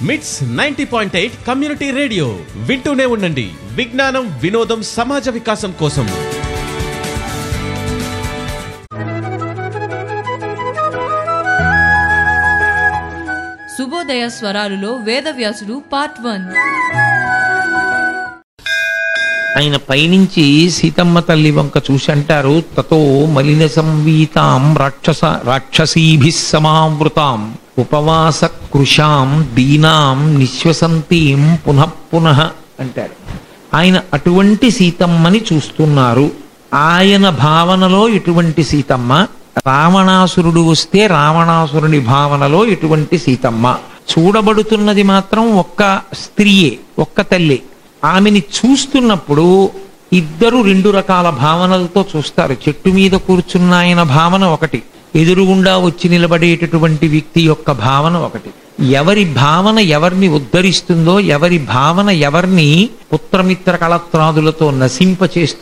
మిట్స్ ninety point eight community radio వింటూనే ఉండండి విజ్ఞానం వినోదం సమాజ వికాసం కోసం శుభోదయ స్వరాలులో వేదవ్యాసుడు పార్ట్ వన్ ఆయన పైనుంచి సీతమ్మ తల్లి వంక చూసి అంటారు తతో మలిన సంవీతాం రాక్షస రాక్షసీభిः సమావృతాం ఉపవాస కృషాం దీనాం నిశ్వసంతీం పునః పునః అంటారు ఆయన అటువంటి సీతమ్మని చూస్తున్నారు ఆయన భావనలో ఇటువంటి సీతమ్మ రావణాసురుడు వస్తే రావణాసురుని భావనలో ఇటువంటి సీతమ్మ చూడబడుతున్నది మాత్రం ఒక్క స్త్రీయే ఒక్క తల్లి ఆమెని చూస్తున్నప్పుడు ఇద్దరు రెండు రకాల భావనలతో చూస్తారు చెట్టు మీద కూర్చున్న ఆయన భావన ఒకటి ఎదురుగుండా వచ్చి నిలబడేటటువంటి వ్యక్తి యొక్క భావన ఒకటి ఎవరి భావన ఎవరిని ఉద్ధరిస్తుందో ఎవరి భావన ఎవరిని పుత్రమిత్ర కళత్రాదులతో నశింపచేస్తుందో